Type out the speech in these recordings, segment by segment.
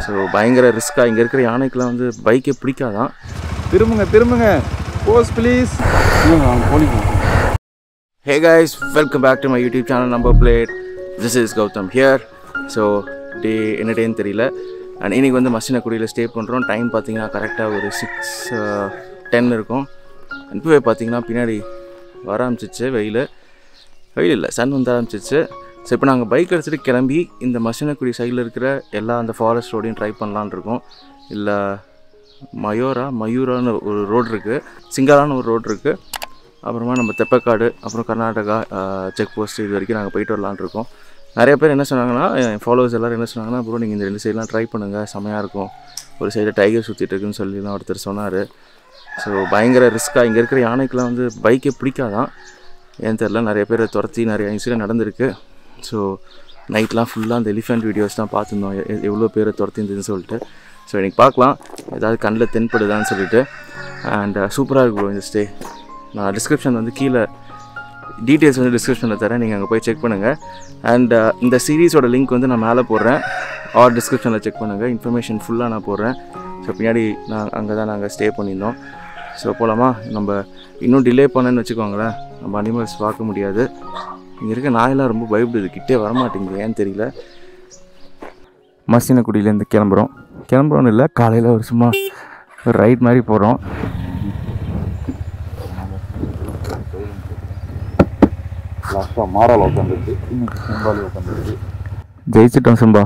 So பயங்கர ரிஸ்க்காக இங்கே இருக்கிற யானைக்கெலாம் வந்து பைக்கே பிடிக்காதான் திரும்புங்க திரும்புங்க போஸ் please hey guys welcome back to my YouTube channel number plate this is Gautham here so day என்ன டேன்னு தெரியல அண்ட் இன்னைக்கு வந்து மசினக்குடியில் ஸ்டே பண்ணுறோம் டைம் பார்த்தீங்கன்னா கரெக்டாக ஒரு சிக்ஸ் டென் இருக்கும் இப்போவே பார்த்தீங்கன்னா பின்னாடி வர ஆரம்பிச்சிச்சு வெயில் வெயில் இல்லை சன் வந்து ஆரம்பிச்சிச்சு ஸோ இப்போ நாங்கள் பைக் எடுத்துகிட்டு கிளம்பி இந்த மசினக்குடி சைடில் இருக்கிற எல்லா அந்த ஃபாரஸ்ட் ரோடையும் ட்ரை பண்ணலான்னு இருக்கோம் இல்லை மயூரா மயூரான்னு ஒரு ரோடு இருக்குது சிங்காலான்னு ஒரு ரோடு இருக்குது அப்புறமா நம்ம தெப்பக்காடு அப்புறம் கர்நாடகா செக் போஸ்ட் இது வரைக்கும் நாங்கள் போயிட்டு வரலான்னு இருக்கோம் நிறைய பேர் என்ன சொன்னாங்கன்னா என் ஃபாலோவர்ஸ் எல்லோரும் என்ன சொன்னாங்கன்னா ப்ரோ நீங்கள் இந்த ரெண்டு சைட்லாம் ட்ரை பண்ணுங்கள் செமையாக இருக்கும் ஒரு சைடில் டைகர் சுற்றிட்டு இருக்குன்னு சொல்லிலாம் ஒருத்தர் சொன்னார் ஸோ பயங்கர ரிஸ்க்காக இங்கே இருக்கிற யானைக்கெலாம் வந்து பைக்கே பிடிக்காதான் ஏன் தெரில நிறைய பேர் துரத்தி நிறைய இன்சிடென்ட் நடந்திருக்கு ஸோ நைட்லாம் ஃபுல்லாக அந்த எலிஃபென்ட் வீடியோஸ் தான் பார்த்துருந்தோம் எ- எவ்வளோ பேரை துரத்திருந்துன்னு சொல்லிட்டு ஸோ எனக்கு பார்க்கலாம் ஏதாவது கண்ணில் தென்படுதான்னு சொல்லிட்டு அண்ட் சூப்பராக இருக்கு ப்ரோ இந்த ஸ்டே நான் டிஸ்கிரிப்ஷன் வந்து கீழே டீட்டெயில்ஸ் வந்து டிஸ்கிரிப்ஷனில் தரேன் நீங்கள் அங்கே போய் செக் பண்ணுங்கள் அண்ட் இந்த சீரீஸோட லிங்க் வந்து நான் மேலே போடுறேன் ஆர் டிஸ்கிரிப்ஷனில் செக் பண்ணுங்கள் இன்ஃபர்மேஷன் ஃபுல்லாக நான் போடுறேன் ஸோ பின்னாடி நான் அங்கே தான் நாங்கள் ஸ்டே பண்ணியிருந்தோம் ஸோ போகலாமா நம்ம இன்னும் டிலே பண்ணேன்னு வச்சுக்கோங்களேன் நம்ம அனிமல்ஸ் பார்க்க முடியாது இங்கே இருக்க நாயெல்லாம் ரொம்ப பயப்படுது கிட்டே வரமாட்டேங்குது ஏன்னு தெரியல மசினக்குடியிலேருந்து கிளம்புறோம் கிளம்புறோன்னு இல்லை காலையில் ஒரு சும்மா ஒரு ரைட் மாதிரி போகிறோம் லாஸ்ட்டாக மாறால் உட்காந்துருக்கு இன்னைக்கு செம்பாலி உட்காந்துருக்கு ஜெயிச்சிட்டோம் சிம்பா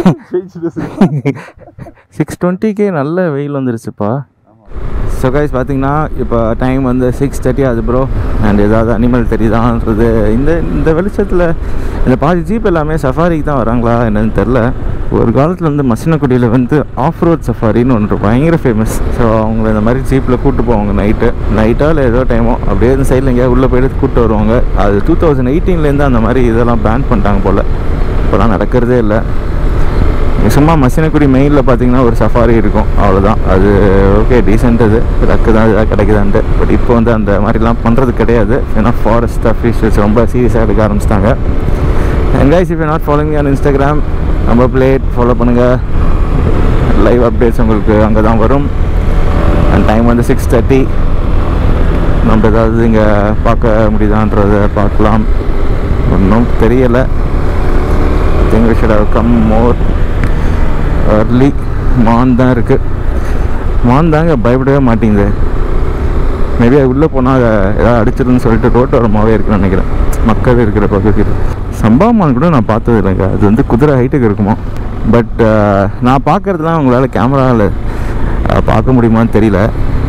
சிக்ஸ் டுவெண்ட்டிக்கே நல்ல வெயில் வந்துருச்சுப்பா ஸோ கைஸ் பார்த்தீங்கன்னா இப்போ டைம் வந்து சிக்ஸ் தேர்ட்டி ஆகுது ப்ரோ அண்ட் ஏதாவது அனிமல் தெரியுதான்றது இந்த இந்த வெளிச்சத்தில் இந்த பாதி ஜீப் எல்லாமே சஃபாரிக்கு தான் வராங்களா என்னன்னு தெரில ஒரு காலத்தில் வந்து மசினக்குடியில் வந்து ஆஃப் ரோட் சஃபாரின்னு ஒன்று பயங்கர ஃபேமஸ் ஸோ அவங்கள இந்த மாதிரி ஜீப்பில் கூப்பிட்டு போவாங்க நைட்டு நைட்டோ இல்லை ஏதோ டைமோ அப்படியே இந்த சைடில் எங்கேயா உள்ளே போயிட்டு கூப்பிட்டு வருவாங்க அது டூ தௌசண்ட் எயிட்டீன்லேருந்து அந்த மாதிரி இதெல்லாம் பேன் பண்ணிட்டாங்க போல் இப்போலாம் நடக்கிறதே இல்லை இங்க சும்மா மசினக்குடி மெயினில் பார்த்தீங்கன்னா ஒரு சஃபாரி இருக்கும் அவ்வளோதான் அது ஓகே டீசென்ட் அது ரக்கு தான் இதாக கிடைக்குதான்ட்டு பட் இப்போ வந்து அந்த மாதிரிலாம் பண்ணுறது கிடையாது ஏன்னா ஃபாரஸ்ட் அஃபீஷியல்ஸ் ரொம்ப சீரியஸாக எடுக்க ஆரம்பிச்சிட்டாங்க and guys if not following on Instagram நம்ம பிளேட் ஃபாலோ பண்ணுங்கள் லைவ் அப்டேட்ஸ் உங்களுக்கு அங்கே தான் வரும் அண்ட் டைம் வந்து சிக்ஸ் தேர்ட்டி நம்ம ஏதாவது இங்கே பார்க்க முடியுதான்றதை பார்க்கலாம் ஒன்றும் தெரியலை think we should have come more early மான் தான் இருக்குது மான் தாங்க பயப்படவே மாட்டேங்குது மேபி அது உள்ளே போனால் அதை ஏதாவது அடிச்சிருன்னு சொல்லிட்டு ரோட்டோரமாகவே இருக்குன்னு நினைக்கிறேன் மக்கள் இருக்கிற பகுதியில் சம்பா மான் கூட நான் பார்த்தது இல்லைங்க அது வந்து குதிரை ஹைட்டுக்கு இருக்குமா பட் நான் பார்க்குறதுலாம் உங்களால் கேமராவில் பார்க்க முடியுமான்னு தெரியல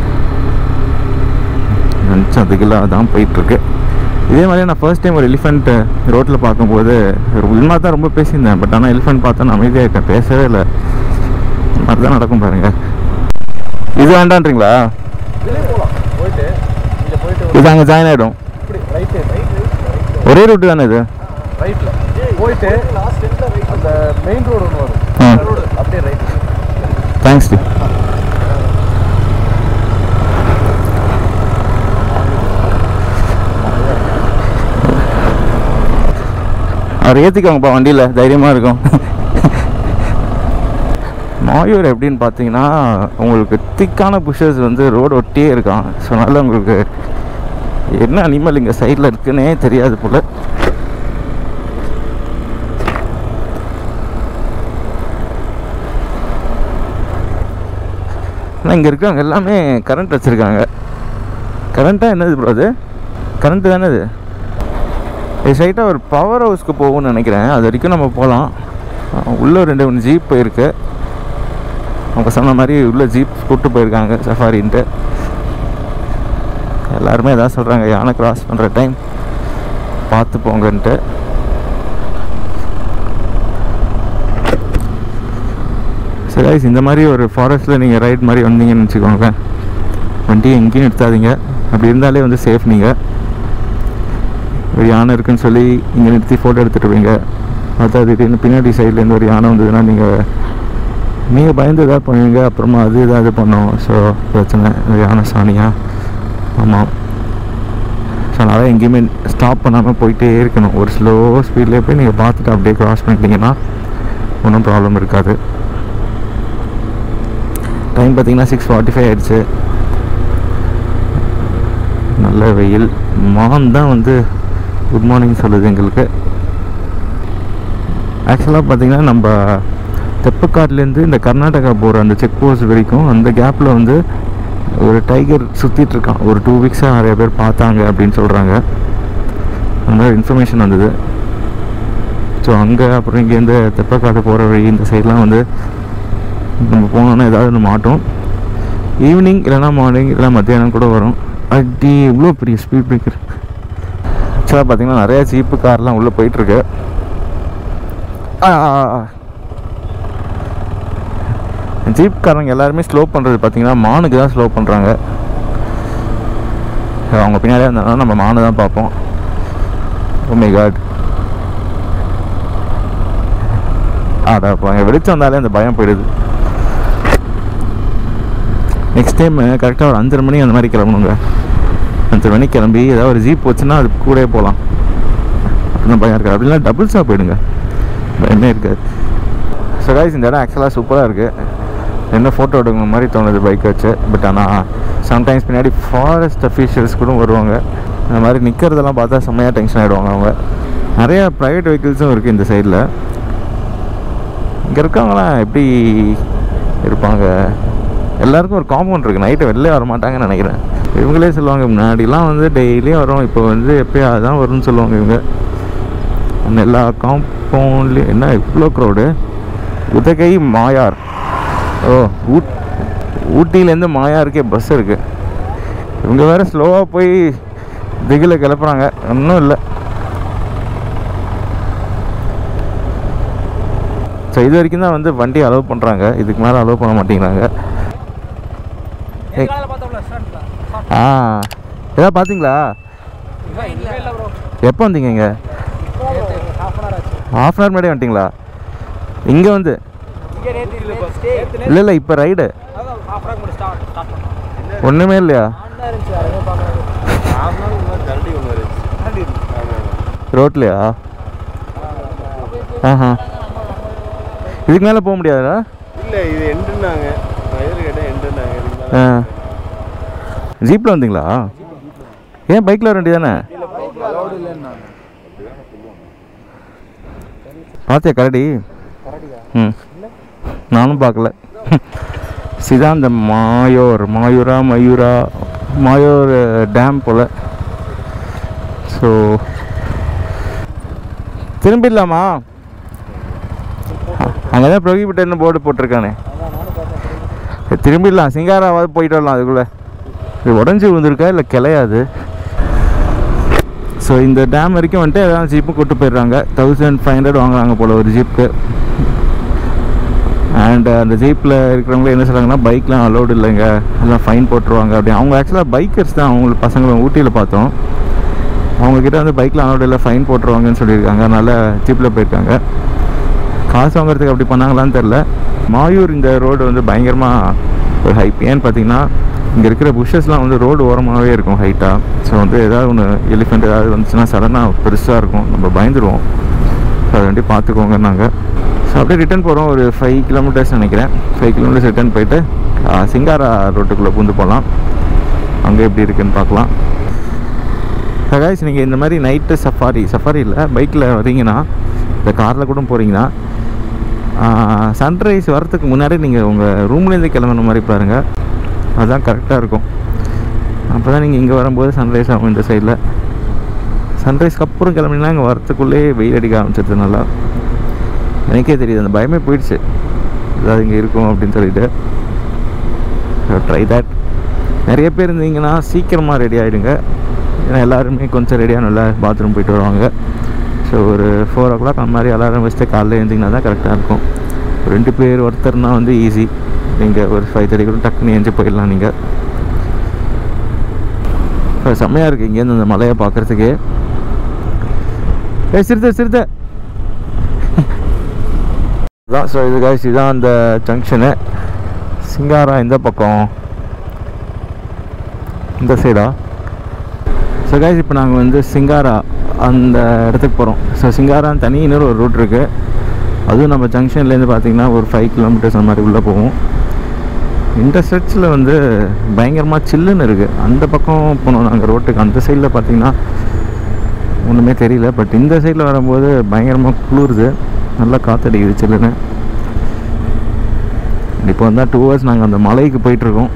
நினச்சேன் அதுக்கெல்லாம் அதான் போயிட்டுருக்கு இதே மாதிரி நான் ஃபர்ஸ்ட் டைம் ஒரு எலிஃபெண்ட் ரோட்டில் பார்க்கும்போது உண்மை தான் ரொம்ப பேசியிருந்தேன் பட் ஆனால் எலிஃபெண்ட் பார்த்தா நான் அமைதியாக இருக்கேன் பேசவே இல்லை இந்த மாதிரி தான் நடக்கும் பாருங்க இது வேண்டான்றீங்களா போயிட்டு இங்கே போயிட்டு இது அங்கே ஜாயின் ஆகிடும் இப்படி ரைட்டு ஒரே ரூட்டு தானே இது ரைட்டில் போயிட்டு அந்த மெயின் ரோடு ஒன்று வரும் ஆ. ரோடு அப்படியே ரைட் தேங்க்ஸ் டி அவர் ஏற்றிக்கோங்கப்பா வண்டியில் தைரியமாக இருக்கும் மாயூர் எப்படின்னு பார்த்தீங்கன்னா உங்களுக்கு திக்கான புஷஸ் வந்து ரோடு ஒட்டியே இருக்கான் ஸோ அதனால் உங்களுக்கு என்ன அனிமல் இங்கே சைடில் இருக்குன்னே தெரியாது போல் ஆனால் இங்கே இருக்கிறவங்க எல்லாமே கரண்ட் வச்சுருக்காங்க கரண்ட்டாக என்னது ப்ரோ அது கரண்ட்டு தானே இது இது ஸ்ட்ரைட்டாக ஒரு பவர் ஹவுஸ்க்கு போகும்னு நினைக்கிறேன் அது வரைக்கும் நம்ம போகலாம் உள்ளே ரெண்டு மூணு ஜீப் போயிருக்கு அவங்க சொன்ன மாதிரி உள்ள ஜீப் கூப்பிட்டு போயிருக்காங்க சஃபாரின்ட்டு எல்லாருமே எதாவது சொல்கிறாங்க யானை கிராஸ் பண்ணுற டைம் பார்த்து போங்கன்ட்டு சரி guys, இந்த மாதிரி ஒரு ஃபாரஸ்ட்டில் நீங்கள் ரைட் மாதிரி வந்தீங்கன்னு வச்சுக்கோங்களேன் வண்டியை எங்கேயும் நிறுத்தாதீங்க அப்படி இருந்தாலே வந்து சேஃப் நீங்கள் ஒரு யானை இருக்குன்னு சொல்லி இங்கே நிறுத்தி ஃபோட்டோ எடுத்துகிட்டு போவீங்க பார்த்தா திடீர்னு பின்னாடி சைட்லேருந்து ஒரு யானை வந்ததுன்னா நீங்கள் நீங்கள் பயந்து எதாவது பண்ணுவீங்க அப்புறமா அது ஏதாவது பண்ணும் ஸோ பிரச்சனை ஒரு யானை சாணியா ஆமாம் ஸோ அதனால் எங்கேயுமே ஸ்டாப் பண்ணாமல் போயிட்டே இருக்கணும் ஒரு ஸ்லோ ஸ்பீட்லேயே போய் நீங்கள் பார்த்துட்டு அப்படியே க்ராஸ் பண்ணிட்டீங்கன்னா ஒன்றும் ப்ராப்ளம் இருக்காது டைம் பார்த்தீங்கன்னா சிக்ஸ் ஃபார்ட்டி ஃபைவ் ஆயிடுச்சு நல்ல வெயில் மான் தான் வந்து குட் மார்னிங் சொல்லுது எங்களுக்கு ஆக்சுவலாக பார்த்தீங்கன்னா நம்ம தெப்பக்காட்லேருந்து இந்த கர்நாடகா போகிற அந்த செக் போஸ்ட் வரைக்கும் அந்த கேப்பில் வந்து ஒரு டைகர் சுற்றிட்டு இருக்கான் ஒரு டூ வீக்ஸாக நிறைய பேர் பார்த்தாங்க அப்படின்னு சொல்கிறாங்க அந்த மாதிரி இன்ஃபர்மேஷன் வந்தது ஸோ அங்கே அப்புறம் இங்கேருந்து தெப்பக்காடு போகிற வழி இந்த சைட்லாம் வந்து நம்ம போனோன்னா ஏதாவது ஒன்று மாட்டோம் ஈவினிங் இல்லைனா மார்னிங் இல்லைனா மத்தியானம் கூட வரும் அடி இவ்வளோ பெரிய ஸ்பீட் பிரேக்கர் ஆக்சுவலாக பார்த்தீங்கன்னா நிறையா ஜீப்பு கார்லாம் உள்ளே போயிட்டுருக்கு ஜீப் காரங்க எல்லாருமே ஸ்லோ பண்ணுறது பார்த்தீங்கன்னா மானுக்கு தான் ஸ்லோ பண்ணுறாங்க அவங்க பின்னாடியே இருந்தாலும் நம்ம மானு தான் பார்ப்போம் உண்மை காட் ஆடா அங்கே வெளிச்சம் வந்தாலே அந்த பயம் போயிடுது நெக்ஸ்ட் டைம் கரெக்டாக ஒரு அஞ்சரை மணி அந்த மாதிரி கிளம்பணுங்க அஞ்சரை மணிக்கு கிளம்பி ஏதாவது ஒரு ஜீப் வச்சுன்னா அது கூடயே போகலாம் அப்படின்னு பயம் இருக்காது அப்படின்னா டபுள்ஸாக போயிடுங்க பயமே இருக்காது ஸோ guys இந்த இடம் ஆக்சுவலாக சூப்பராக இருக்குது என்ன ஃபோட்டோ எடுக்கணும் மாதிரி தோணுது பைக் வச்சு பட் ஆனால் சம்டைம்ஸ் பின்னாடி ஃபாரஸ்ட் அஃபீஷியல்ஸ் கூட வருவாங்க இந்த மாதிரி நிற்கிறதெல்லாம் பார்த்தா செம்மையாக டென்ஷன் ஆகிடுவாங்க அவங்க நிறையா ப்ரைவேட் வெஹிக்கிள்ஸும் இருக்குது இந்த சைடில் இங்கே இருக்கவங்களாம் எப்படி இருப்பாங்க எல்லாருக்கும் ஒரு காம்பவுண்ட் இருக்குது நைட்டு வெளிலே வர மாட்டாங்கன்னு நினைக்கிறேன் இவங்களே சொல்லுவாங்க முன்னாடிலாம் வந்து டெய்லியும் வரும் இப்போ வந்து எப்பயாவது தான் வரும்னு சொல்லுவாங்க இவங்க அந்த எல்லா காம்பவுண்ட்லேயும் என்ன இவ்வளோ க்ரௌடு உதகை மாயார் ஓ ஊட் ஊட்டியிலேருந்து மாயாருக்கே பஸ் இருக்குது இவங்க வேறு ஸ்லோவாக போய் திகில் கிளப்புறாங்க ஒன்றும் இல்லை ஸோ இது வரைக்கும் தான் வந்து வண்டி அலோவ் பண்ணுறாங்க இதுக்கு மேலே அலோவ் பண்ண மாட்டேங்கிறாங்க ஏய். ஆ ஏதாவது பார்த்தீங்களா எப்போ வந்தீங்க இங்கே ஹாஃப் அன் ஹவர் முன்னாடி வந்துட்டீங்களா இங்கே வந்து இல்லை இல்லை இப்போ ரைடு ஒன்றுமே இல்லையா ரோட்லையா ஆஹா இதுக்கு மேலே போக முடியாதா இல்லை இது எண்டுனாங்க நான் எதிர் கேட்டேன் எண்டுனாங்க இதுக்கு ஆ மேல ஜீப்பில் வந்தீங்களா ஏன் பைக்கில் வர வேண்டியதானே பார்த்தியா கரடி ம் நானும் பார்க்கல சிதான் இந்த மாயோர் மாயூரா மயூரா மாயோர் டேம் போல் ஸோ திரும்பிடலாமா அங்கே தான் ப்ரொஹிபிட்டட்னு போர்டு போட்டிருக்கானே திரும்பிடலாம் சிங்காராவது போயிட்டு வரலாம் அதுக்குள்ளே இது உடஞ்சி விழுந்திருக்கா இல்லை கிளையாது ஸோ இந்த டேம் வரைக்கும் வந்துட்டு ஏதாவது ஜீப்பு கூட்டு போயிடுறாங்க தௌசண்ட் ஃபைவ் ஹண்ட்ரட் வாங்குறாங்க போல் ஒரு ஜீப்புக்கு அண்ட் அந்த ஜீப்பில் இருக்கிறவங்க என்ன சொல்கிறாங்கன்னா பைக்லாம் அலோடு இல்லைங்க எல்லாம் ஃபைன் போட்டுருவாங்க அப்படி அவங்க ஆக்சுவலாக பைக்கர்ஸ் தான் அவங்களுக்கு பசங்களை ஊட்டியில் பார்த்தோம் அவங்கக்கிட்ட வந்து பைக்கில் அலோடு இல்லை ஃபைன் போட்டுருவாங்கன்னு சொல்லியிருக்காங்க அதனால் ஜீப்பில் போயிருக்காங்க காசு வாங்குறதுக்கு அப்படி பண்ணாங்களான்னு தெரில மாயூர் இந்த ரோடு வந்து பயங்கரமாக ஒரு ஹைப் ஏன்னு பார்த்தீங்கன்னா இங்கே இருக்கிற புஷஸ்லாம் வந்து ரோடு ஓரமாகவே இருக்கும் ஹைட்டாக ஸோ வந்து ஏதாவது ஒன்று எலிஃபெண்ட் ஏதாவது வந்துச்சுன்னா சடனாக பெருசாக இருக்கும் நம்ம பயந்துருவோம் ஸோ அதை வேண்டி பார்த்துக்கோங்க நாங்கள் ஸோ அப்படியே ரிட்டர்ன் போகிறோம் ஒரு ஃபைவ் கிலோமீட்டர்ஸ் நினைக்கிறேன் ஃபைவ் கிலோமீட்டர்ஸ் ரிட்டர்ன் போயிட்டு ஆ, சிங்காரா ரோட்டுக்குள்ளே பூந்து போகலாம் அங்கே எப்படி இருக்குன்னு பார்க்கலாம் சகாய்ஸ் நீங்கள் இந்த மாதிரி நைட்டு சஃபாரி சஃபாரி இல்லை பைக்கில் வரீங்கன்னா இந்த காரில் கூட போகிறீங்கன்னா சன்ரைஸ் வரத்துக்கு முன்னாடி நீங்கள் உங்கள் ரூம்லேருந்து கிளம்புன மாதிரி பாருங்கள் அதுதான் கரெக்டாக இருக்கும் அப்போ தான் நீங்கள் இங்கே வரும்போது சன்ரைஸ் ஆகும் இந்த சைடில் சன்ரைஸ்க்கு அப்புறம் கிளம்பினா இங்கே வரத்துக்குள்ளே வெயில் அடிக்க ஆரம்பிச்சிருது நல்லா எனக்கே தெரியுது அந்த பயமே போயிடுச்சு ஏதாவது இங்கே இருக்கும் அப்படின்னு சொல்லிட்டு ட்ரை தட் நிறைய பேர் இருந்தீங்கன்னா சீக்கிரமாக ரெடி ஆகிடுங்க ஏன்னா எல்லாருமே கொஞ்சம் ரெடியாகணும்ல பாத்ரூம் போயிட்டு வருவாங்க ஸோ ஒரு ஃபோர் ஓ கிளாக் அந்த மாதிரி அலாரம் வச்சுட்டு காலைல எழுந்திங்கன்னா தான் கரெக்டாக இருக்கும் ரெண்டு பேர் ஒருத்தர்னா வந்து ஈஸி நீங்கள் ஒரு ஃபைவ் தேர்ட்டி கூட டக்குன்னு எழுந்து போயிடலாம் நீங்கள் இப்போ செம்மையாக இருக்குது இங்கேருந்து அந்த மலையை பார்க்குறதுக்கு ஏ சிறுத்தை சிறுத்தை தான் ஸோ இது guys இதுதான் அந்த ஜங்ஷனு சிங்காரா இந்த பக்கம் இந்த சைடா ஸோ கைஸ் இப்போ நாங்கள் வந்து சிங்காரா அந்த இடத்துக்கு போகிறோம் ஸோ சிங்காரான்னு தனி இன்னொரு ஒரு ரூட் இருக்குது அதுவும் நம்ம ஜங்ஷன்லேருந்து பார்த்தீங்கன்னா ஒரு ஃபைவ் கிலோமீட்டர்ஸ் அந்த மாதிரி உள்ளே போவோம் இந்த ஸ்ட்ரெச்சில் வந்து பயங்கரமாக சில்லுன்னு இருக்குது அந்த பக்கம் போனோம் நாங்கள் ரோட்டுக்கு அந்த சைடில் பார்த்தீங்கன்னா ஒன்றுமே தெரியல பட் இந்த சைடில் வரும்போது பயங்கரமாக குளிருது நல்லா காற்றடிக்குது சில்லுன்னு இப்போ வந்து டூ ஹவர்ஸ் நாங்கள் அந்த மலைக்கு போயிட்டுருக்கோம்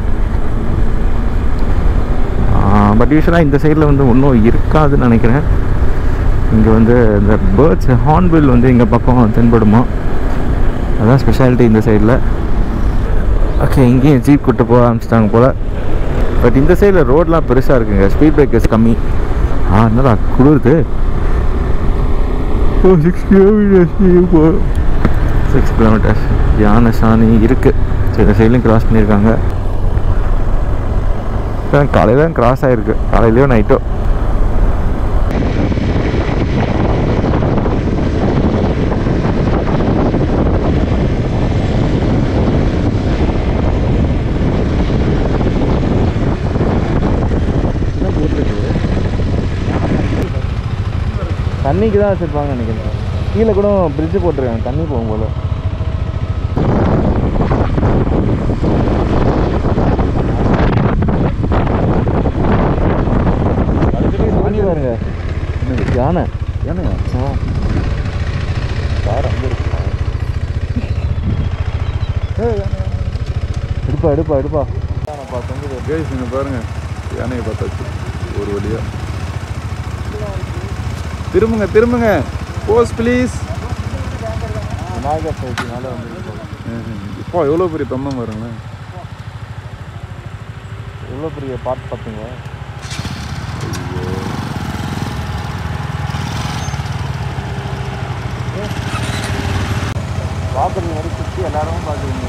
பட் யூஸ்வலாக இந்த சைடில் வந்து ஒன்றும் இருக்காதுன்னு நினைக்கிறேன் இங்கே வந்து இந்த பேர்ட்ஸ் ஹார்ன்பில் வந்து எங்கள் பக்கம் தென்படுமா அதான் ஸ்பெஷாலிட்டி இந்த சைடில் ஓகே இங்கேயும் ஜீப் கூட்டு போக ஆரம்பிச்சிட்டாங்க போல் பட் இந்த சைடில் ரோட்லாம் பெருசாக இருக்குங்க ஸ்பீட் பிரேக்கர்ஸ் கம்மி ஆ என்னடா குளிருது சிக்ஸ் கிலோமீட்டர்ஸ் சிக்ஸ் கிலோமீட்டர்ஸ் யானை சாணி இருக்குது சரி இந்த சைட்லையும் கிராஸ் பண்ணியிருக்காங்க காலையில் கிராஸ் ஆகிருக்கு காலையிலையோ நைட்டோ தண்ணிக்கு தான் வச்சுருப்பாங்க நினைக்கிறேன் கீழே கூட பிரிட்ஜு போட்டிருக்காங்க தண்ணி போகும் போல தண்ணி பாருங்க யானை யானையா ஆ கார் அங்கே இருக்கு எடுப்பா எடுப்பா எடுப்பா யானை பார்த்து கேஸ் இங்கே பாருங்க யானையை பார்த்தாச்சு ஒரு வழியா திரும்புங்க திரும்புங்க போஸ் ப்ளீஸ் விநாயகர் சதுர்த்தினால வந்து இப்போ எவ்வளோ பெரிய தொன்னம் பாருங்களேன் எவ்வளோ பெரிய பார்ட் பார்த்தீங்க பார்க்குறது மாதிரி சுற்றி எல்லாரும் பார்க்குறீங்க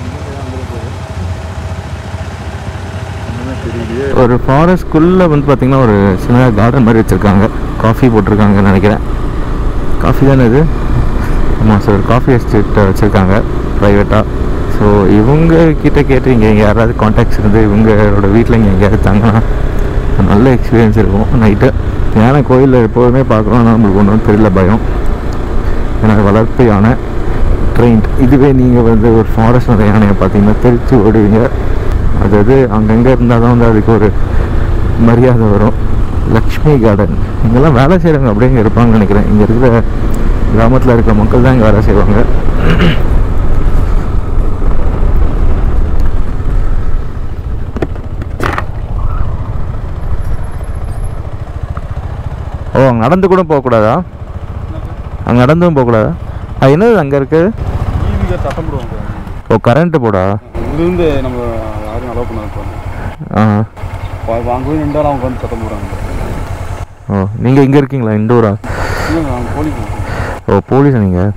ஒன்றுமே தெரியலையே ஒரு ஃபாரஸ்ட்குள்ளே வந்து பார்த்திங்கன்னா ஒரு சின்ன கார்டன் மாதிரி வச்சுருக்காங்க காஃபி போட்டிருக்காங்கன்னு நினைக்கிறேன் காஃபி தானே இது ஆமாம் சார் காஃபி எஸ்டேட் வச்சுருக்காங்க ப்ரைவேட்டாக ஸோ இவங்க கிட்ட கேட்டு இங்கே யாராவது காண்டாக்ட்ஸ் இருந்து இவங்களோட வீட்டில் இங்கே எங்கேயாவது தங்கினா ஒரு நல்ல எக்ஸ்பீரியன்ஸ் இருக்கும் நைட்டு யானை கோயிலில் எப்போதுமே பார்க்குறோம் நம்மளுக்கு ஒன்றும் தெரியல பயம் ஏன்னா வளர்ப்பு யானை ட்ரெயின்ட் இதுவே நீங்கள் வந்து ஒரு ஃபாரஸ்ட் வந்த யானையை பார்த்தீங்கன்னா தெரிச்சு ஓடுவீங்க அதாவது அங்கங்கே இருந்தால் தான் வந்து அதுக்கு ஒரு மரியாதை வரும் லக்ஷ்மி கார்டன் இங்கெல்லாம் வேலை செய்கிறவங்க அப்படியே இங்கே இருப்பாங்கன்னு நினைக்கிறேன் இங்கே இருக்கிற கிராமத்தில் இருக்கிற மக்கள் தான் இங்கே வேலை செய்வாங்க ஓ அங்கே நடந்து கூட போகக்கூடாதா அங்கே நடந்தும் போகக்கூடாதா அது என்னது அங்கே இருக்குது ஈவிங்க சட்டம் போடுவாங்க ஓ கரண்ட்டு போடா இதுலேருந்து நம்ம யாரும் அலோவ் பண்ண இருப்பாங்க ஆ அங்கே போய் நின்றாலும் அவங்க வந்து சட்டம் போடுறாங்க ஓ நீங்கள் இங்கே இருக்கீங்களா இண்டோரா இல்லை நாங்கள் போலீஸ் ஓ போலீஸ் நீங்கள்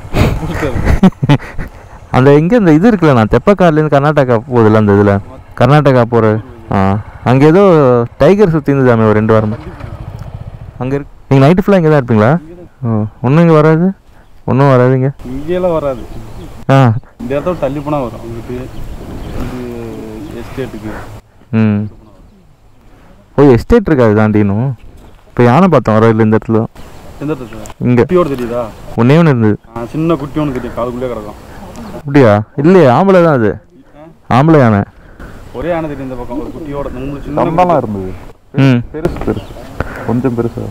அந்த இங்கே இந்த இது இருக்குல்ல நான் தெப்பக்கார்லேருந்து கர்நாடகா போகுதுல்ல அந்த இதில் கர்நாடகா போகிற ஆ அங்கே ஏதோ டைகர் சுற்றி இருந்ததாமே ஒரு ரெண்டு வாரம் அங்கே இருக்கு நீங்கள் நைட்டு ஃபுல்லாக இங்கே தான் இருப்பீங்களா ஓ ஒன்றும் இங்கே வராது ஒன்றும் வராதுங்க இங்கேயெல்லாம் வராது ஆ இந்த இடத்துல தள்ளி போனால் வரும் அங்கிட்டு இது எஸ்டேட்டுக்கு ம் ஓ எஸ்டேட் இருக்காது தாண்டினும் இப்போ யானை பார்த்தோம் வரையில் இந்த இடத்துல எந்த இடத்துல இங்கே குட்டியோடு தெரியுதா ஒன்றே ஒன்று இருந்தது ஆ, சின்ன குட்டி ஒன்று தெரியும் காதுக்குள்ளே கிடக்கும் அப்படியா இல்லையே ஆம்பளை தான் அது ஆம்பளை யானை ஒரே ஆனை தெரியும் இந்த பக்கம் ஒரு குட்டியோட மூணு சின்ன இருந்தது ம் பெருசு பெருசு கொஞ்சம் பெருசா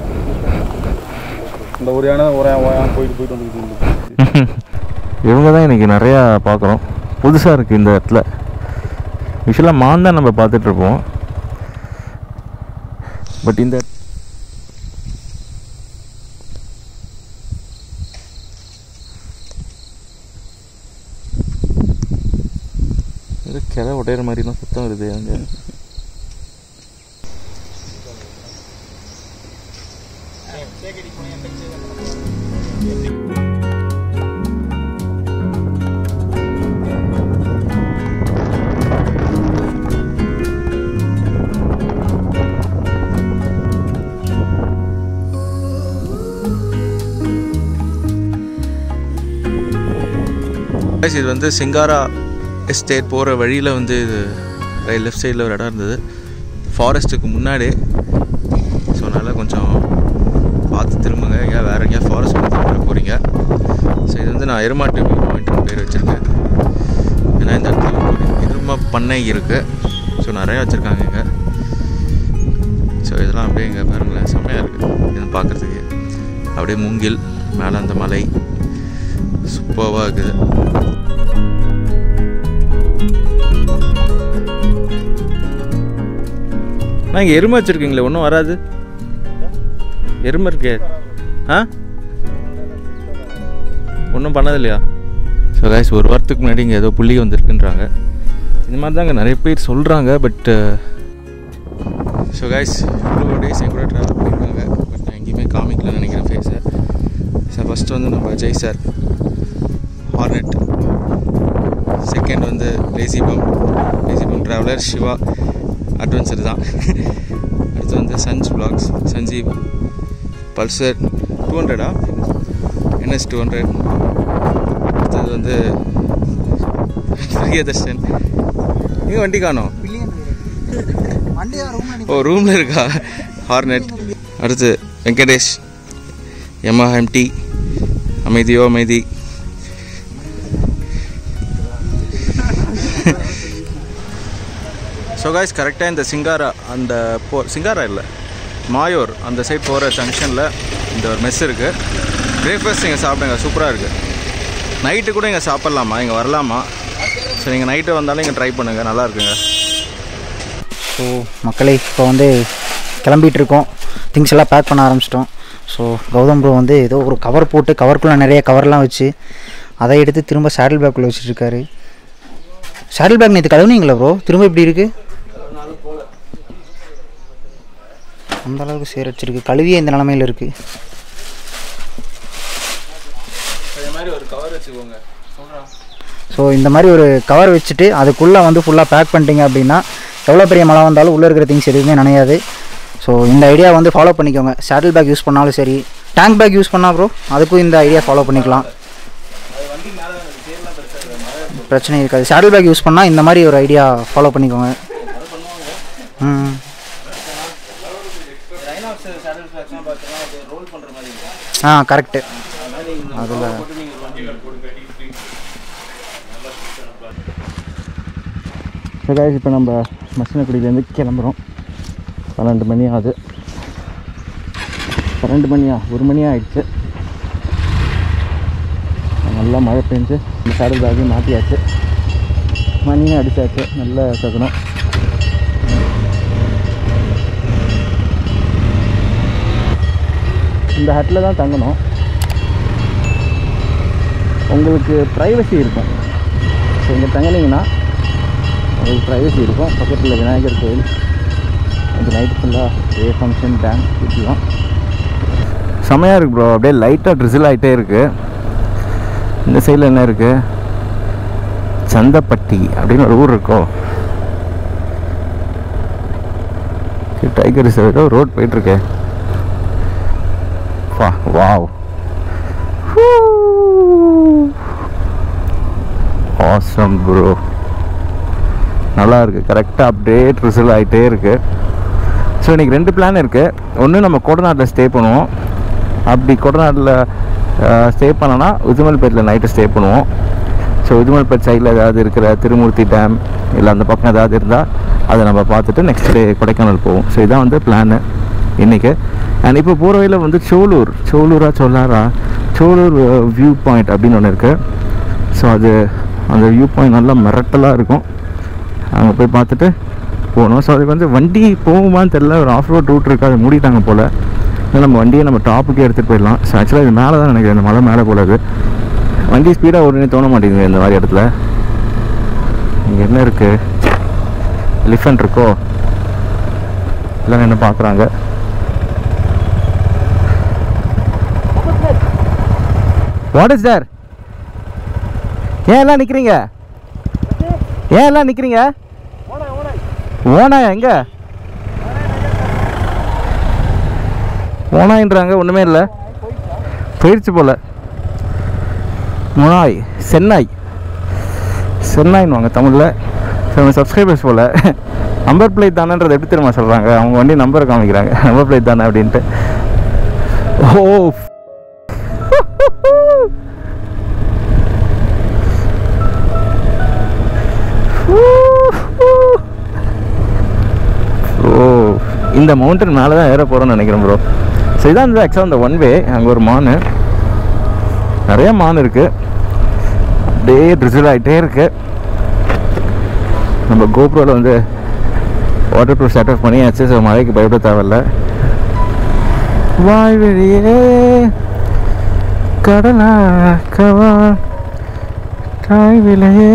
இந்த ஒரு யானை ஒரு யானை ஒரு யானை போயிட்டு போயிட்டு வந்துக்கிட்டு இருந்துச்சு. இவங்க தான் இன்றைக்கி நிறையா பார்க்குறோம் புதுசாக இருக்குது இந்த இடத்துல யூஸ்வலாக மான் தான் நம்ம பார்த்துட்ருப்போம் பட் இந்த ஏதோ கிளை உடையிற மாதிரிலாம் சுத்தம் வருது அங்கே Guys, இது வந்து சிங்காரா எஸ்டேட் போகிற வழியில் வந்து இது ரைட் லெஃப்ட் சைடில் ஒரு இடம் இருந்தது ஃபாரஸ்ட்டுக்கு முன்னாடி ஸோ அதனால் கொஞ்சம் பார்த்து திரும்புங்க எங்கேயா வேறு எங்கேயா ஃபாரஸ்ட் வந்து போகிறீங்க ஸோ இது வந்து நான் எருமாட்டு வியூ பாயிண்ட்னு பேர் வச்சுருக்கேன் ஏன்னா இந்த இடத்துல ஒரு எதிர் எருமை பண்ணை இருக்குது ஸோ நிறையா வச்சுருக்காங்க இங்கே ஸோ இதெல்லாம் அப்படியே இங்கே பாருங்களேன் செம்மையாக இருக்குது இது பார்க்குறதுக்கு அப்படியே மூங்கில் மேலே அந்த மலை சூப்பராக இருக்குது நான் இங்கே எருமை வச்சுருக்கீங்களே ஒன்றும் வராது எருமை இருக்கே ஆ ஒன்றும் பண்ணது இல்லையா ஸோ கைஸ் ஒரு வாரத்துக்கு முன்னாடி இங்கே ஏதோ புள்ளி வந்திருக்குன்றாங்க இந்த மாதிரி தாங்க நிறைய பேர் சொல்கிறாங்க பட் ஸோ கைஸ் இவ்வளோ டேஸ் என் கூட ட்ராவல் பண்ணியிருக்காங்க பட் நான் எங்கேயுமே காமிக்கலன்னு நினைக்கிறேன் ஃபேஸை சார் ஃபஸ்ட்டு வந்து நம்ம ஜெய் சார் ஹார்னெட் செகண்ட் வந்து lazy bum lazy bum traveller Shiva adventure தான் அடுத்து வந்து சன்ஸ் பிளாக்ஸ் சஞ்சீவ் பல்சர் டூ ஹண்ட்ரடா என்எஸ் டூ ஹண்ட்ரட் அடுத்தது வந்து பிரியதர்ஷன் எங்கே வண்டி காணோம் ஓ ரூமில் இருக்கா ஹார்னெட் அடுத்து வெங்கடேஷ் எம்மா எம்டி அமைதியோ அமைதி ஸோ காய்ஸ் கரெக்டாக இந்த சிங்காரா அந்த போ சிங்காரா இல்லை மாயோர் அந்த சைட் போகிற ஜங்ஷனில் இந்த ஒரு மெஸ் இருக்குது பிரேக்ஃபாஸ்ட் இங்கே சாப்பிடுங்க சூப்பராக இருக்குது நைட்டு கூட இங்கே சாப்பிட்லாமா இங்கே வரலாமா ஸோ நீங்கள் நைட்டு வந்தாலும் இங்கே ட்ரை பண்ணுங்கள் நல்லா இருக்குங்க ஸோ மக்களே இப்போ வந்து கிளம்பிட்டு இருக்கோம் திங்ஸ் எல்லாம் பேக் பண்ண ஆரம்பிச்சிட்டோம் ஸோ கௌதம் ப்ரோ வந்து ஏதோ ஒரு கவர் போட்டு கவருக்குள்ளே நிறைய கவர்லாம் வச்சு அதை எடுத்து திரும்ப சேடில் பேக்குள்ளே வச்சுருக்காரு சேடில் பேக் நேற்று கழுவுனீங்களா ப்ரோ திரும்ப இப்படி இருக்குது அந்த அளவுக்கு சேர் வச்சிருக்கு கழுவியே இந்த நிலமையில் இருக்குது இதே மாதிரி ஒரு கவர் வச்சுக்கோங்க ஸோ இந்த மாதிரி ஒரு கவர் வச்சுட்டு அதுக்குள்ளே வந்து ஃபுல்லாக பேக் பண்ணிட்டீங்க அப்படின்னா எவ்வளோ பெரிய மழை வந்தாலும் உள்ளே இருக்கிற திங்ஸ் எதுவுமே நனையாது ஸோ இந்த ஐடியா வந்து ஃபாலோ பண்ணிக்கோங்க சேட்டில் பேக் யூஸ் பண்ணாலும் சரி டேங்க் பேக் யூஸ் பண்ணால் ப்ரோ அதுக்கும் இந்த ஐடியா ஃபாலோ பண்ணிக்கலாம் பிரச்சனை இருக்காது சேட்டில் பேக் யூஸ் பண்ணால் இந்த மாதிரி ஒரு ஐடியா ஃபாலோ பண்ணிக்கோங்க ம் ஆ கரெக்டு அதில் ஸோ காய்ஸ் இப்போ நம்ம மசினக்குடியிலேருந்து கிளம்புறோம் பன்னெண்டு மணி ஆகுது பன்னெண்டு மணியா ஒரு மணி ஆயிடுச்சு நல்லா மழை பெஞ்சு இந்த சேடல் பேக்கையும் மாற்றியாச்சு மணியும் அடித்தாச்சு நல்ல சகுனம் இந்த ஹட்டில் தான் தங்கணும் உங்களுக்கு ப்ரைவசி இருக்கும் ஸோ இங்கே தங்கினீங்கன்னா உங்களுக்கு ப்ரைவசி இருக்கும் பக்கத்தில் விநாயகர் கோயில் அது நைட்டு ஃபுல்லாக டே ஃபங்க்ஷன் டான்ஸ் இப்படிலாம் செமையாக இருக்குது ப்ரோ அப்படியே லைட்டாக ட்ரிசில் ஆகிட்டே இருக்குது இந்த சைடில் என்ன இருக்குது சந்தப்பட்டி அப்படின்னு ஒரு ஊர் இருக்கோ டைகர் ரிசர்வ் ரோட் போயிட்டுருக்கே வா வாவ் ஆசம் ப்ரோ நல்லா இருக்குது கரெக்டாக அப்டேட் ரிசல்ட் ஆகிட்டே இருக்குது ஸோ இன்றைக்கி ரெண்டு பிளான் இருக்குது ஒன்று நம்ம கொடநாட்டில் ஸ்டே பண்ணுவோம் அப்படி கொடநாட்டில் ஸ்டே பண்ணோன்னா உதுமல்பேட்டில் நைட்டு ஸ்டே பண்ணுவோம் ஸோ உதுமல்பேட் சைடில் ஏதாவது இருக்கிற திருமூர்த்தி டேம் இல்லை அந்த பக்கம் ஏதாவது இருந்தால் அதை நம்ம பார்த்துட்டு நெக்ஸ்ட் டே கொடைக்கானல் போவோம் ஸோ இதான் வந்து பிளானு இன்றைக்கி அண்ட் இப்போ போகிற வழியில் வந்து சோலூர் சோலூரா சொல்லாரா சோலூர் வியூ பாயிண்ட் அப்படின்னு ஒன்று இருக்குது ஸோ அது அந்த வியூ பாயிண்ட் நல்லா மிரட்டலாக இருக்கும் அங்கே போய் பார்த்துட்டு போகணும் ஸோ அதுக்கு வந்து வண்டி போகுமான்னு தெரில ஒரு ஆஃப் ரோட் ரூட் இருக்குது அதை மூடிட்டாங்க போல் இல்லை நம்ம வண்டியை நம்ம டாப்புக்கே எடுத்துகிட்டு போயிடலாம் ஸோ ஆக்சுவலாக இது மேலே தான் நினைக்கிறேன் இந்த மலை மேலே போலது வண்டி ஸ்பீடாக ஓடுனே தோண மாட்டேங்குது இந்த மாதிரி இடத்துல இங்கே என்ன இருக்குது எலிஃபெண்ட் இருக்கோ எல்லாம் என்ன பார்க்குறாங்க வாட் இஸ் தேர் ஏன் எல்லாம் நிற்கிறீங்க ஏன் எல்லாம் நிற்கிறீங்க ஓனாயா எங்க ஓனாயின்றாங்க ஒன்றுமே இல்லை போயிடுச்சு போல முனாய் சென்னாய் சென்னாயின்வாங்க தமிழில் சில சப்ஸ்கிரைபர்ஸ் போல் நம்பர் பிளேட் தானேன்றது எப்படி தெரியுமா சொல்கிறாங்க அவங்க வண்டி நம்பரை காமிக்கிறாங்க நம்பர் பிளேட் தானே அப்படின்ட்டு ஓ Woo! இந்த மவுண்டன் மேலே தான் ஏற போகிறோம்னு நினைக்கிறேன் ப்ரோ ஸோ இதான் இந்த ஆக்சுவலாக அந்த ஒன் வே அங்கே ஒரு மான் நிறைய மான் இருக்குது அப்படியே ட்ரிசில் ஆகிட்டே இருக்கு நம்ம கோப்ரோவில் வந்து வாட்டர் ப்ரூஃப் செட்டப் பண்ணியாச்சு ஸோ மழைக்கு பயப்பட தேவையில்ல வாய் வெளியே கடலா கவா தாய் விலையே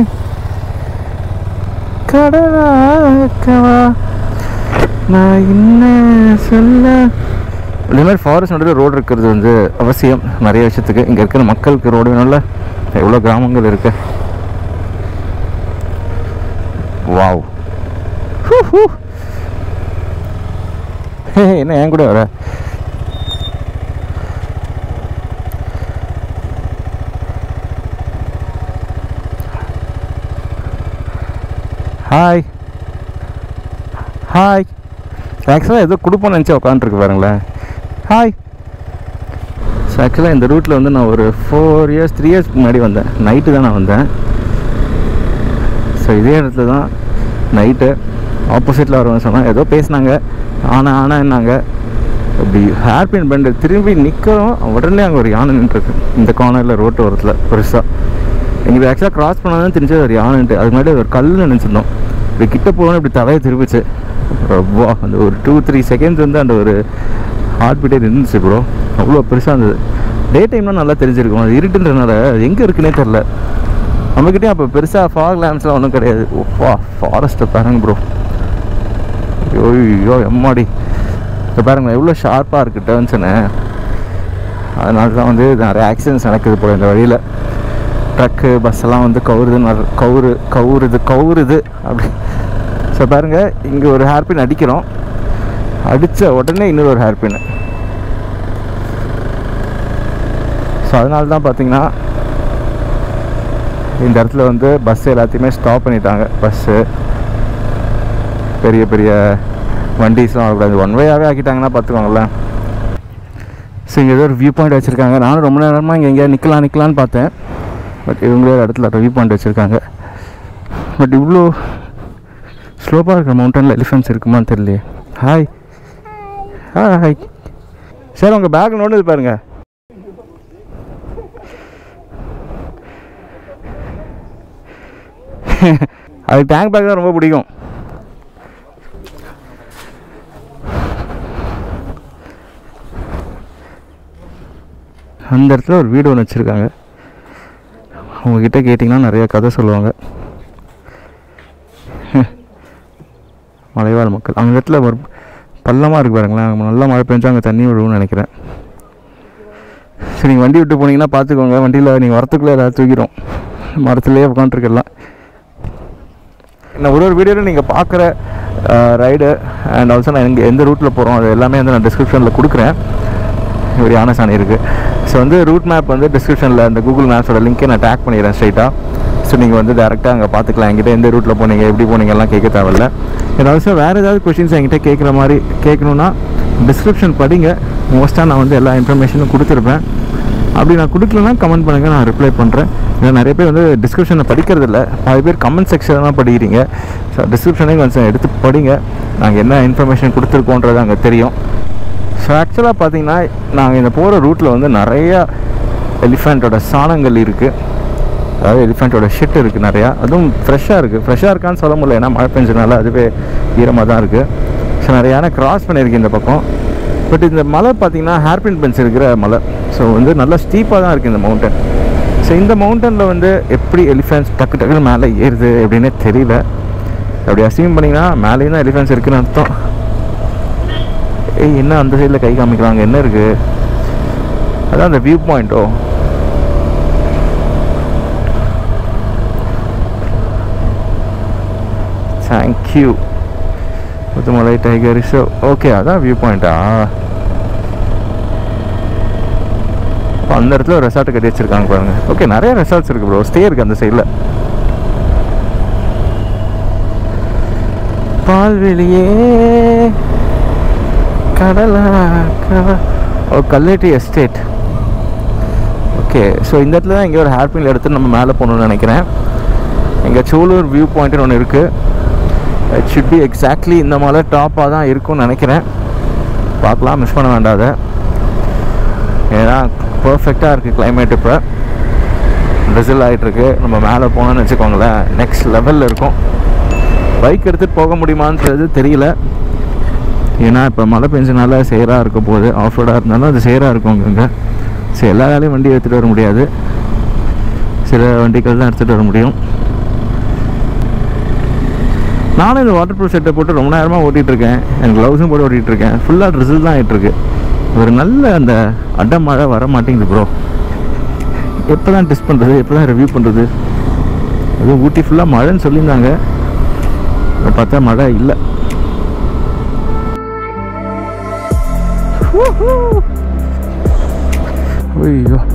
கடலா கவா நான் என்ன சொல்ல இதே மாதிரி ஃபாரஸ்ட் நடுவில் ரோடு இருக்கிறது வந்து அவசியம் நிறைய விஷயத்துக்கு இங்கே இருக்கிற மக்களுக்கு ரோடு வேணும்ல எவ்வளோ கிராமங்கள் இருக்கு வாவ் என்ன என் கூட வர ஹாய் ஹாய் ஆக்சுவலாக ஏதோ கொடுப்போம்னு நினச்சி உட்காந்துருக்கு பாருங்களேன் ஹாய் ஸோ ஆக்சுவலாக இந்த ரூட்டில் வந்து நான் ஒரு ஃபோர் இயர்ஸ் த்ரீ இயர்ஸ் முன்னாடி வந்தேன் நைட்டு தான் நான் வந்தேன் ஸோ இதே இடத்துல தான் நைட்டு ஆப்போசிட்டில் வரவங்க சொன்னாங்க ஏதோ பேசினாங்க ஆனால் ஆனால் என்னாங்க அப்படி ஹேர்பின் பெண்டு திரும்பி நிற்கிறோம் உடனே அங்கே ஒரு யானை நின்றுருக்கு இந்த கார்னரில் ரோட்டு ஓரத்தில் பெருசாக எங்களுக்கு ஆக்சுவலாக கிராஸ் பண்ணாதான் தெரிஞ்சது ஒரு யானைன்ட்டு அதுக்கு முன்னாடி அது ஒரு கல் நினச்சிருந்தோம் இப்படி கிட்ட போகணும் இப்படி தலையை திரும்பிச்சு ரொம்ப அந்த ஒரு டூ த்ரீ செகண்ட்ஸ் வந்து அந்த ஒரு ஹார்ட் பீட்டே நின்றுச்சு ப்ரோ அவ்வளோ பெருசாக இருந்தது டே டைம்லாம் நல்லா தெரிஞ்சிருக்கும் அது இருட்டுன்றனால அது எங்கே இருக்குன்னே தெரில நம்மக்கிட்டே அப்போ பெருசாக ஃபாக் லேம்ப்ஸ்லாம் ஒன்றும் கிடையாது ஓப்பா ஃபாரஸ்ட்டை பாருங்க ப்ரோ ஐயோ ஐயோ எம்மாடி இப்போ பாருங்க எவ்வளோ ஷார்ப்பாக இருக்குது டேர்ன்ஸ்னு அதனால தான் வந்து நிறைய ஆக்சிடென்ட்ஸ் நடக்குது போல இந்த வழியில் ட்ரக்கு பஸ்ஸெல்லாம் வந்து கவுருதுன்னு வர கவுரு கவுருது கவுருது அப்படி ஸோ பாருங்கள் இங்கே ஒரு ஹேர்பின் அடிக்கிறோம் அடித்த உடனே இன்னொரு ஒரு ஹேர்பின் ஸோ அதனால தான் பார்த்தீங்கன்னா இந்த இடத்துல வந்து பஸ் எல்லாத்தையுமே ஸ்டாப் பண்ணிட்டாங்க பஸ்ஸு பெரிய பெரிய வண்டிஸ்லாம் வரக்கூடாது ஒன் வேயாகவே ஆக்கிட்டாங்கன்னா பார்த்துக்கோங்களேன் ஸோ இங்கே ஏதோ ஒரு வியூ பாயிண்ட் வச்சுருக்காங்க நானும் ரொம்ப நேரமாக இங்கே எங்கேயா நிற்கலாம் நிற்கலான்னு பார்த்தேன் பட் இவங்களே ஒரு இடத்துல வியூ பாயிண்ட் வச்சுருக்காங்க பட் இவ்வளோ ஸ்லோப்பாக இருக்கிற மவுண்டனில் எலிஃபென்ட்ஸ் இருக்குமான்னு தெரியலையே ஹாய் ஹாய் சார் உங்கள் பேக் நோண்டது பாருங்க அது டேங்க் பேக் தான் ரொம்ப பிடிக்கும் அந்த இடத்துல ஒரு வீடு ஒன்று வச்சுருக்காங்க அவங்கக்கிட்ட கேட்டிங்கன்னா நிறைய கதை சொல்லுவாங்க மலைவாழ் மக்கள் அந்த இடத்துல ஒரு பள்ளமாக இருக்கு பாருங்களேன் அங்க நல்லா மழை பெஞ்சா அங்கே தண்ணி விழுவும்னு நினைக்கிறேன் சரி நீங்கள் வண்டி விட்டு போனீங்கன்னா பார்த்துக்கோங்க வண்டியில் நீங்கள் வரத்துக்குள்ளே ஏதாவது தூக்கிடும் மரத்துலேயே உட்காந்துருக்கலாம் நான் ஒரு ஒரு வீடியோவில் நீங்கள் பார்க்குற ரைடு அண்ட் ஆல்சோ நான் எங்கே எந்த ரூட்டில் போகிறோம் அது எல்லாமே வந்து நான் டிஸ்கிரிப்ஷனில் கொடுக்குறேன் ஒரு யானை சாணி இருக்குது ஸோ வந்து ரூட் மேப் வந்து டிஸ்கிரிப்ஷனில் அந்த கூகுள் மேப்ஸோட லிங்க்கே நான் டேக் பண்ணிடுறேன் ஸ்ட்ரைட்டாக ஸோ நீங்கள் வந்து டேரெக்டாக அங்கே பார்த்துக்கலாம் என்கிட்ட எந்த ரூட்டில் போனீங்க எப்படி போனீங்க எல்லாம் கேட்க தேவையில்ல அண்ட் ஆல்சோ வேறு ஏதாவது கொஷின்ஸ் என்கிட்ட கேட்குற மாதிரி கேட்கணுன்னா டிஸ்கிரிப்ஷன் படிங்க மோஸ்ட்டாக நான் வந்து எல்லா இன்ஃபர்மேஷனும் கொடுத்துருப்பேன் அப்படி நான் கொடுக்கலனா கமெண்ட் பண்ணுங்கள் நான் ரிப்ளை பண்ணுறேன் ஏன்னா நிறைய பேர் வந்து டிஸ்கிரிப்ஷனை படிக்கிறது இல்லை பாதி பேர் கமெண்ட் செக்ஷன் தான் படிக்கிறீங்க ஸோ டிஸ்கிரிப்ஷனே கொஞ்சம் எடுத்து படிங்க நாங்கள் என்ன இன்ஃபர்மேஷன் கொடுத்துருக்கோன்றது அங்கே தெரியும் ஸோ ஆக்சுவலாக பார்த்தீங்கன்னா நாங்கள் இந்த போகிற ரூட்டில் வந்து நிறையா எலிஃபெண்ட்டோட சாணங்கள் இருக்குது அதாவது எலிஃபெண்ட்டோட ஷிட் இருக்குது நிறையா அதுவும் ஃப்ரெஷ்ஷாக இருக்குது ஃப்ரெஷ்ஷாக இருக்கான்னு சொல்ல முடியல ஏன்னா மழை பெஞ்சதுனால அதுவே ஈரமாக தான் இருக்குது ஸோ நிறைய யானை கிராஸ் பண்ணியிருக்கு இந்த பக்கம் பட் இந்த மலை பார்த்தீங்கன்னா ஹேர்பின் பென்ஸ் இருக்கிற மலை ஸோ வந்து நல்லா ஸ்டீப்பாக தான் இருக்குது இந்த மவுண்டன் ஸோ இந்த மவுண்டனில் வந்து எப்படி எலிஃபென்ட்ஸ் டக்கு டக்குன்னு மேலே ஏறுது அப்படின்னே தெரியல அப்படி அசியம் பண்ணிங்கன்னா மேலேயும் தான் எலிஃபென்ட்ஸ் இருக்குன்னு அர்த்தம் ஏய் என்ன அந்த சைடில் கை காமிக்கிறாங்க என்ன இருக்குது அதான் அந்த வியூ பாயிண்ட்டோ thank you Mudumalai tiger reserve okay அதான் வியூ பாயிண்ட்டா அந்த இடத்துல ஒரு ரெசார்ட் கட்டி வச்சிருக்காங்க பாருங்க ஓகே நிறைய ரெசார்ட்ஸ் இருக்கு ப்ரோ ஸ்டே இருக்கு அந்த சைடில் பால்வெளியே கடலா க- ஓ கல்லேட்டி எஸ்டேட் ஓகே ஸோ இந்த இடத்துல தான் இங்கே ஒரு ஹேர்பின் எடுத்து நம்ம மேலே போகணும்னு நினைக்கிறேன் இங்கே சூலூர் வியூ பாயிண்ட்னு ஒன்று இருக்குது இட் ஷுட் பி எக்ஸாக்ட்லி இந்த மலை டாப்பாக தான் இருக்கும்னு நினைக்கிறேன் பார்க்கலாம் மிஸ் பண்ண வேண்டாத ஏன்னா பர்ஃபெக்டாக இருக்குது climate இப்போ ரிசல் ஆகிட்டுருக்கு நம்ம மேலே போனோம்னு வச்சுக்கோங்களேன் நெக்ஸ்ட் லெவலில் இருக்கும் பைக் எடுத்துகிட்டு போக முடியுமான்றது தெரியல ஏன்னா இப்போ மழை பெஞ்சனால சேராக இருக்க போகுது ஆஃப் ரோடாக இருந்தாலும் அது சேராக இருக்கும் அங்கங்கே சரி எல்லா வேலையும் வண்டி எடுத்துகிட்டு வர முடியாது சில வண்டிகள் தான் எடுத்துகிட்டு வர முடியும் நானும் இந்த வாட்டர் ப்ரூஃப் செட்டை போட்டு ரொம்ப நேரமாக ஓட்டிகிட்டு இருக்கேன் எனக்கு க்ளவுஸும் போட்டு ஓட்டிகிட்டு இருக்கேன் ஃபுல்லாக ட்ரிசில் தான் ஆகிட்டுருக்கு ஒரு நல்ல அந்த அடை மழை வர மாட்டேங்குது ப்ரோ எப்போ தான் டெஸ்ட் பண்ணுறது எப்போ தான் ரிவ்யூ பண்ணுறது அதுவும் ஊட்டி ஃபுல்லாக மழைன்னு சொல்லியிருந்தாங்க ஆனா பார்த்தா மழை இல்லை ஐயோ